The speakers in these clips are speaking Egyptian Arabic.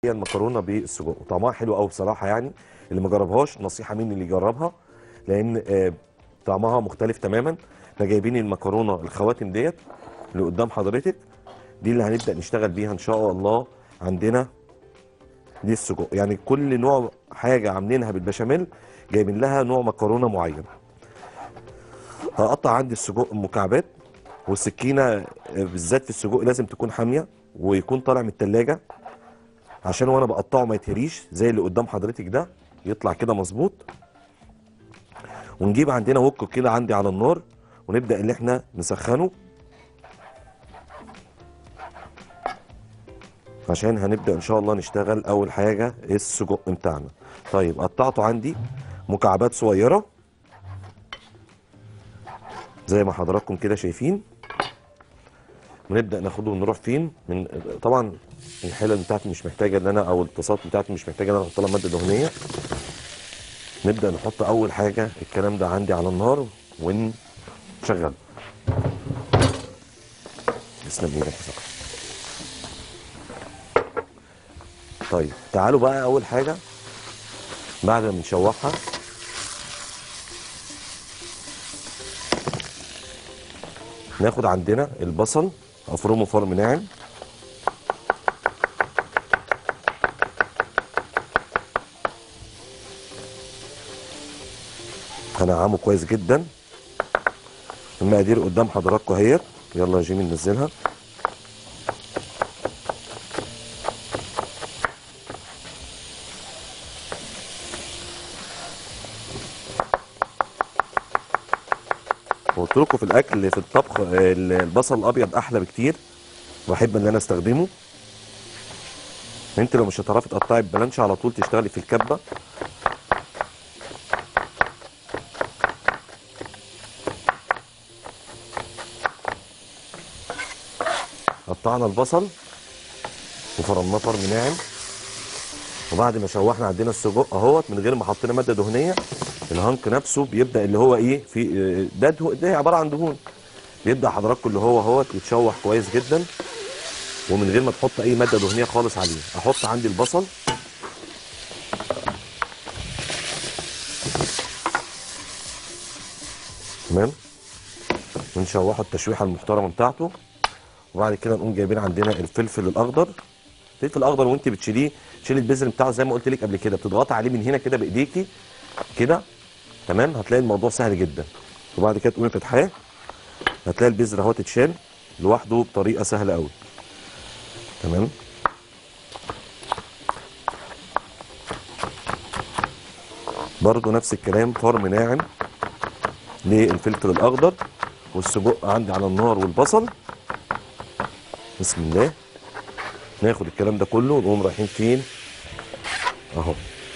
هي المكرونه بالسجق وطعمها حلو قوي بصراحه يعني اللي ما جربهاش نصيحه مني اللي يجربها لان آه، طعمها مختلف تماما احنا جايبين المكرونه الخواتم ديت اللي قدام حضرتك دي اللي هنبدا نشتغل بيها ان شاء الله عندنا دي السجق يعني كل نوع حاجه عاملينها بالبشاميل جايبين لها نوع مكرونه معين هقطع عندي السجق مكعبات والسكينه آه، بالذات في السجق لازم تكون حاميه ويكون طالع من التلاجة عشان وانا بقطعه ما يتهريش زي اللي قدام حضرتك ده يطلع كده مظبوط ونجيب عندنا وك كده عندي على النار ونبدا ان احنا نسخنه عشان هنبدا ان شاء الله نشتغل اول حاجه السجق بتاعنا طيب قطعته عندي مكعبات صغيره زي ما حضراتكم كده شايفين ونبدا ناخده ونروح فين من طبعا الحلل بتاعتي مش محتاجه ان انا او الطاسات بتاعتي مش محتاجه ان انا احط لها ماده دهنيه نبدا نحط اول حاجه الكلام ده عندي على النار ونشغل تسلم ايدك يا صاحبي طيب تعالوا بقى اول حاجه بعد ما بنشوحها ناخد عندنا البصل افرمه فرم ناعم هنعمه كويس جدا المقادير قدام حضراتكم اهيت يلا يا جيمي ننزلها قلت لكم في الاكل في الطبخ آه، البصل الابيض احلى بكتير واحب ان انا استخدمه انت لو مش هتعرفي تقطعي ببلانش على طول تشتغلي في الكبه قطعنا البصل وفرمناه فرم ناعم وبعد ما شوحنا عندنا السجق اهوت من غير ما حطينا ماده دهنيه الهنك نفسه بيبدا اللي هو ايه في ده دهو- ده عباره عن دهون بيبدا حضراتكم اللي هو اهوت يتشوح كويس جدا ومن غير ما تحط اي ماده دهنيه خالص عليه احط عندي البصل تمام ونشوحه التشويحه المحترمه بتاعته وبعد كده نقوم جايبين عندنا الفلفل الاخضر الفلفل الاخضر وانت بتشيليه تشيل البذر بتاعه زي ما قلت لك قبل كده بتضغطي عليه من هنا كده بايديكي كده تمام هتلاقي الموضوع سهل جدا وبعد كده تقومي فاتحاه هتلاقي البذر اهو تتشال لوحده بطريقه سهله قوي تمام برضو نفس الكلام فرم ناعم للفلفل الاخضر والسجق عندي على النار والبصل بسم الله ناخد الكلام ده كله ونقوم رايحين فين اهو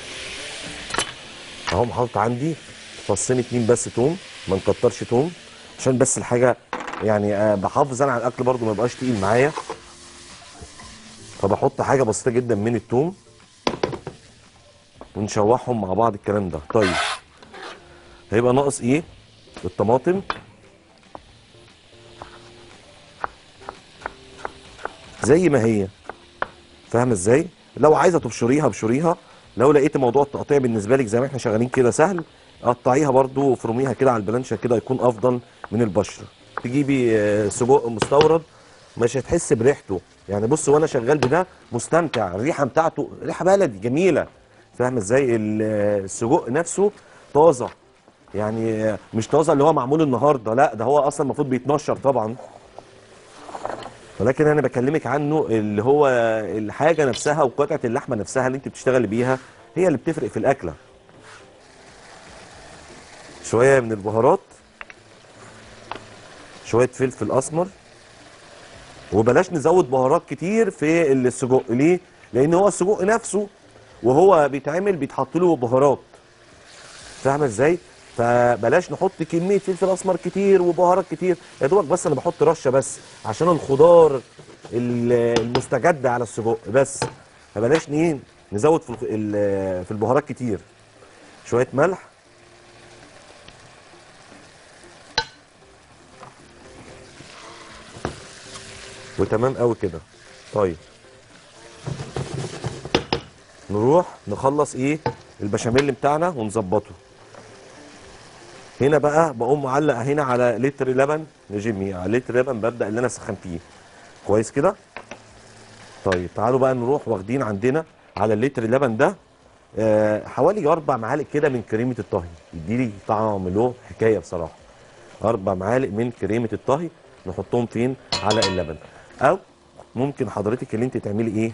اهو محطوط عندي فصين اتنين بس توم ما نكترش توم عشان بس الحاجه يعني آه، بحافظ انا على الاكل برضو ما يبقاش تقيل معايا فبحط حاجه بسيطه جدا من التوم ونشوحهم مع بعض الكلام ده طيب هيبقى ناقص ايه الطماطم زي ما هي فاهمه ازاي لو عايزه تبشريها ابشريها لو لقيت موضوع التقطيع بالنسبه لك زي ما احنا شغالين كده سهل قطعيها برضو وفرميها كده على البلانشه كده يكون افضل من البشر تجيبي آه، سجق مستورد مش هتحس بريحته يعني بص وانا شغال بده مستمتع الريحه بتاعته ريحه بلدي جميله فاهمه ازاي ال- آه، السجق نفسه طازه يعني آه، مش طازه اللي هو معمول النهارده لا ده هو اصلا المفروض بيتنشر طبعا ولكن انا بكلمك عنه اللي هو الحاجه نفسها وقطعه اللحمه نفسها اللي انت بتشتغلي بيها هي اللي بتفرق في الاكله شويه من البهارات شويه فلفل اسمر وبلاش نزود بهارات كتير في السجق ليه لان هو السجق نفسه وهو بيتعمل بيتحط له بهارات فاهمه ازاي فبلاش نحط كميه فلفل اسمر كتير وبهارات كتير يا دوبك بس انا بحط رشه بس عشان الخضار ال- المستجد على السجق بس فبلاش ايه نزود في الخ- ال- في البهارات كتير شويه ملح وتمام قوي كده طيب نروح نخلص ايه البشاميل بتاعنا ونظبطه هنا بقى بقوم معلق هنا على لتر لبن لجيمي على لتر لبن ببدا اللي انا اسخن فيه كويس كده طيب تعالوا بقى نروح واخدين عندنا على اللتر اللبن ده آه حوالي اربع معالق كده من كريمه الطهي يديلي طعم له حكايه بصراحه اربع معالق من كريمه الطهي نحطهم فين على اللبن او ممكن حضرتك اللي انت تعملي ايه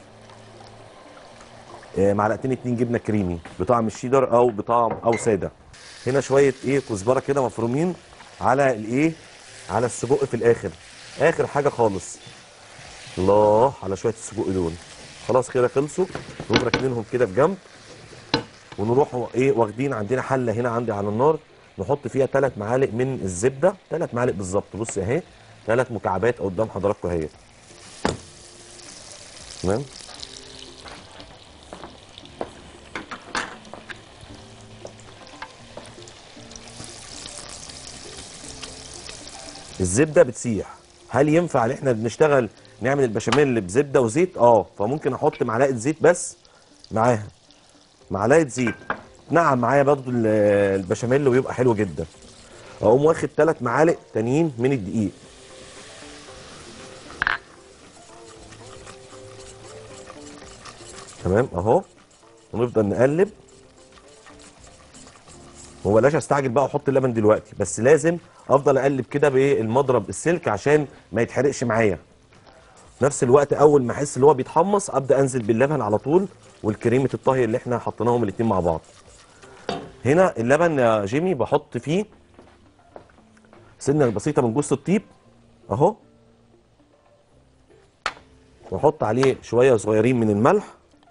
آه معلقتين اتنين جبنه كريمي بطعم الشيدر او بطعم او ساده هنا شويه ايه كزبره كده مفرومين على الايه على السجق في الاخر اخر حاجه خالص الله على شويه السجق دول خلاص كده خلصوا نقوم راكنينهم كده في جنب ونروح ايه واخدين عندنا حله هنا عندي على النار نحط فيها ثلاث معالق من الزبده ثلاث معالق بالظبط بص اهي ثلاث مكعبات قدام حضراتكم اهي تمام الزبده بتسيح هل ينفع ان احنا بنشتغل نعمل البشاميل بزبده وزيت اه فممكن احط معلقه زيت بس معاها معلقه زيت نعم معايا برضو ال- البشاميل ويبقى حلو جدا اقوم واخد ثلاث معالق تانيين من الدقيق تمام اهو ونفضل نقلب وبلاش استعجل بقى واحط اللبن دلوقتي بس لازم افضل اقلب كده بالمضرب السلك عشان ما يتحرقش معايا نفس الوقت اول ما احس ان هو بيتحمص ابدا انزل باللبن على طول والكريمه الطهي اللي احنا حطيناهم الاتنين مع بعض هنا اللبن يا جيمي بحط فيه سنه بسيطه من جوز الطيب اهو واحط عليه شويه صغيرين من الملح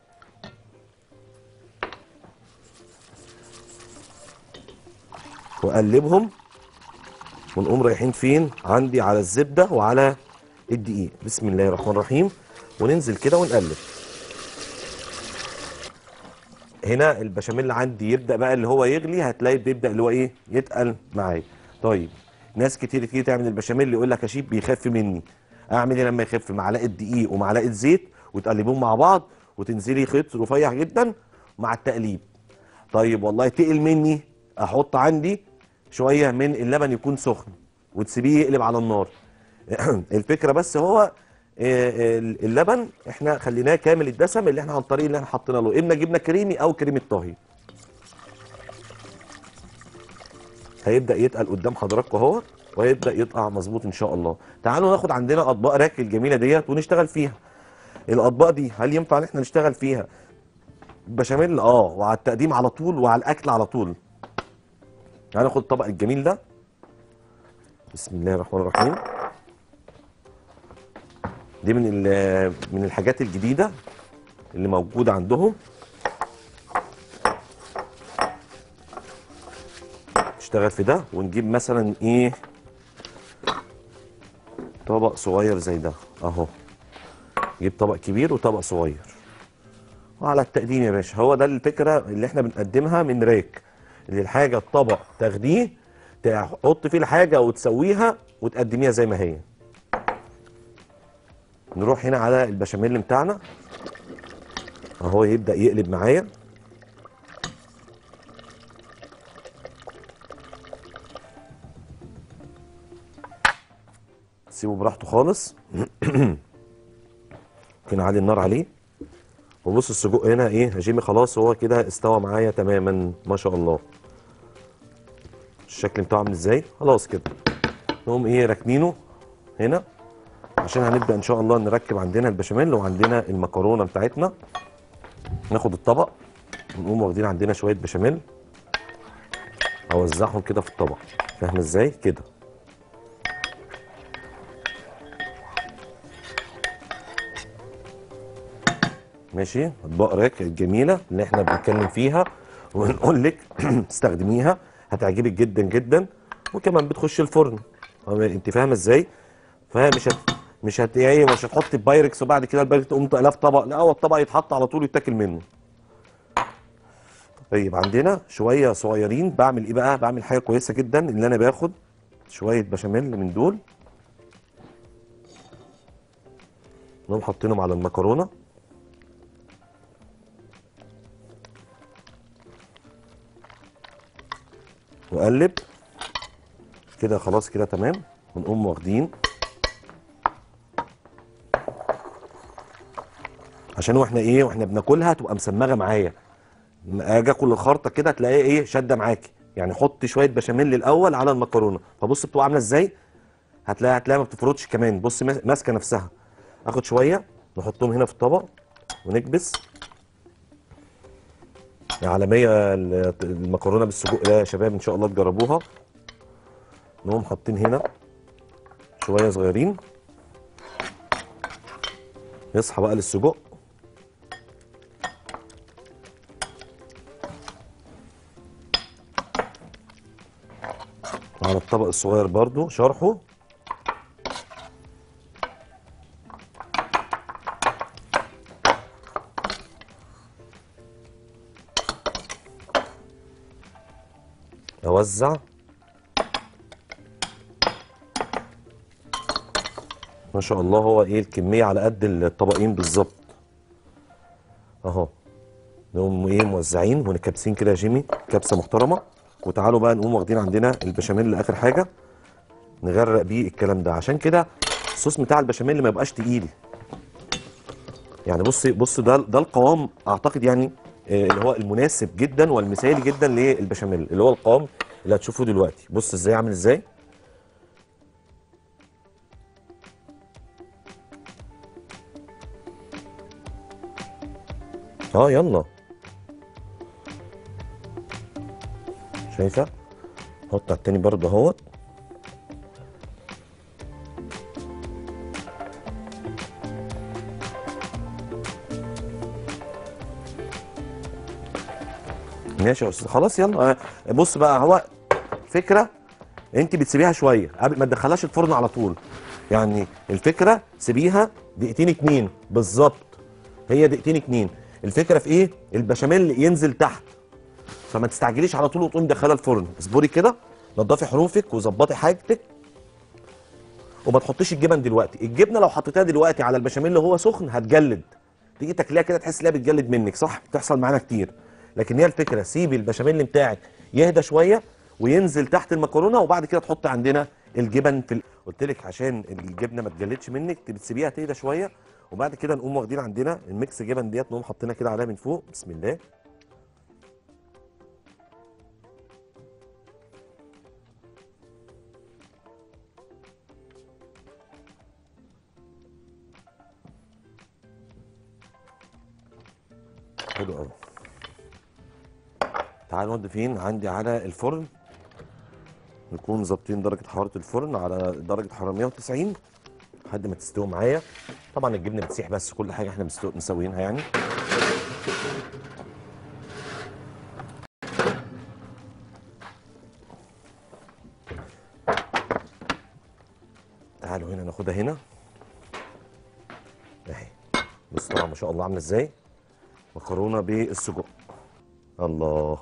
واقلبهم ونقوم رايحين فين عندي على الزبده وعلى الدقيق بسم الله الرحمن الرحيم وننزل كده ونقلب هنا البشاميل عندي يبدا بقى اللي هو يغلي هتلاقي بيبدا اللي هو ايه يتقل معايا طيب ناس كتير تيجي تعمل البشاميل يقول لك يا شيف بيخف مني اعمل ايه لما يخف معلقه دقيق ومعلقه زيت وتقلبوهم مع بعض وتنزلي خيط رفيع جدا مع التقليب طيب والله تقل مني احط عندي شويه من اللبن يكون سخن وتسيبيه يقلب على النار الفكره بس هو آه، اللبن احنا خليناه كامل الدسم اللي احنا عن طريق اللي احنا حطينا له اما جبنه كريمي او كريمه طهي هيبدا يتقل قدام حضراتكم اهو وهيبدا يطلع مظبوط ان شاء الله تعالوا ناخد عندنا اطباق راكل الجميله ديت ونشتغل فيها الاطباق دي هل ينفع ان احنا نشتغل فيها بشاميل اه وعلى التقديم على طول وعلى الاكل على طول تعالوا ناخد الطبق الجميل ده بسم الله الرحمن الرحيم دي من ال- من الحاجات الجديده اللي موجوده عندهم نشتغل في ده ونجيب مثلا ايه طبق صغير زي ده اهو نجيب طبق كبير وطبق صغير وعلى التقديم يا باشا هو ده الفكره اللي احنا بنقدمها من ريك اللي الحاجه الطبق تاخديه تحط فيه الحاجه وتسويها وتقدميها زي ما هي نروح هنا على البشاميل بتاعنا اهو يبدا يقلب معايا سيبه براحته خالص ممكن اعلي النار عليه وبص السجق هنا ايه يا جيمي خلاص هو كده استوى معايا تماما ما شاء الله الشكل بتاعه عامل ازاي خلاص كده نقوم ايه راكنينه هنا عشان هنبدا ان شاء الله نركب عندنا البشاميل وعندنا المكرونه بتاعتنا ناخد الطبق ونقوم واخدين عندنا شويه بشاميل اوزعهم كده في الطبق فاهم ازاي كده ماشي اطباق راك الجميله اللي احنا بنتكلم فيها ونقول لك استخدميها هتعجبك جدا جدا وكمان بتخش الفرن أه، انت فاهمه ازاي فمش هت... مش هت ايه مش هتحطي بايركس وبعد كده البايركس تقوم تقلاه في طبق لا هو الطبق يتحط على طول يتاكل منه طيب عندنا شويه صغيرين بعمل ايه بقى بعمل حاجه كويسه جدا ان انا باخد شويه بشاميل من دول نقوم حاطينهم على المكرونه واقلب كده خلاص كده تمام ونقوم واخدين عشان واحنا ايه واحنا بناكلها تبقى مسمغه معايا لما اجي اكل الخرطه كده تلاقيها ايه شاده معاكي يعني حط شويه بشاميل الاول على المكرونه فبص بتبقى عامله ازاي هتلاقيها هتلاقيها ما بتفرطش كمان بص ماس- ماسكه نفسها اخد شويه نحطهم هنا في الطبق ونكبس يا عالميه ال- المكرونه بالسجق ده يا شباب ان شاء الله تجربوها نقوم حاطين هنا شويه صغيرين يصحى بقى للسجق على الطبق الصغير برضو شرحه اوزع ما شاء الله هو ايه الكميه على قد الطبقين بالظبط اهو نقوم ايه موزعين ونكبسين كده يا جيمي كبسه محترمه وتعالوا بقى نقوم واخدين عندنا البشاميل لاخر حاجه نغرق بيه الكلام ده عشان كده الصوص بتاع البشاميل ما يبقاش تقيل يعني بص بص ده ده القوام اعتقد يعني آه، اللي هو المناسب جدا والمثالي جدا للبشاميل اللي هو القوام اللي هتشوفوه دلوقتي بص ازاي عامل ازاي اه يلا شايفه حط على التاني برضه اهوت ماشي يا استاذ خلاص يلا آه، بص بقى هو فكره انت بتسيبيها شويه قبل ما تدخلهاش الفرن على طول يعني الفكره سيبيها دقيقتين اتنين بالظبط هي دقيقتين اتنين الفكره في ايه البشاميل ينزل تحت فما تستعجليش على طول وتقومي مدخلها الفرن اصبري كده نضفي حروفك وظبطي حاجتك وما تحطيش الجبن دلوقتي الجبنه لو حطيتها دلوقتي على البشاميل اللي هو سخن هتجلد تيجي تاكليها كده تحس ان هي بتجلد منك صح بتحصل معانا كتير لكن هي الفكره سيبي البشاميل بتاعك يهدى شويه وينزل تحت المكرونه وبعد كده تحط عندنا الجبن في ال... قلت لك عشان الجبنه ما تجلدش منك بتسيبيها تهدى شويه وبعد كده نقوم واخدين عندنا الميكس جبن ديت نقوم حاطينها كده عليها من فوق بسم الله حلو قوي تعالوا نودي فين عندي على الفرن نكون ظابطين درجه حراره الفرن على درجه حراره 190 لحد ما تستوي معايا طبعا الجبنه بتسيح بس كل حاجه احنا مستو- مسويينها يعني تعالوا هنا ناخدها هنا اهي بص طبعا ما شاء الله عامله ازاي مكرونه بالسجق الله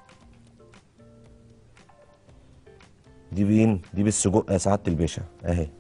دي بين دي بالسجق يا سعاده الباشا اهي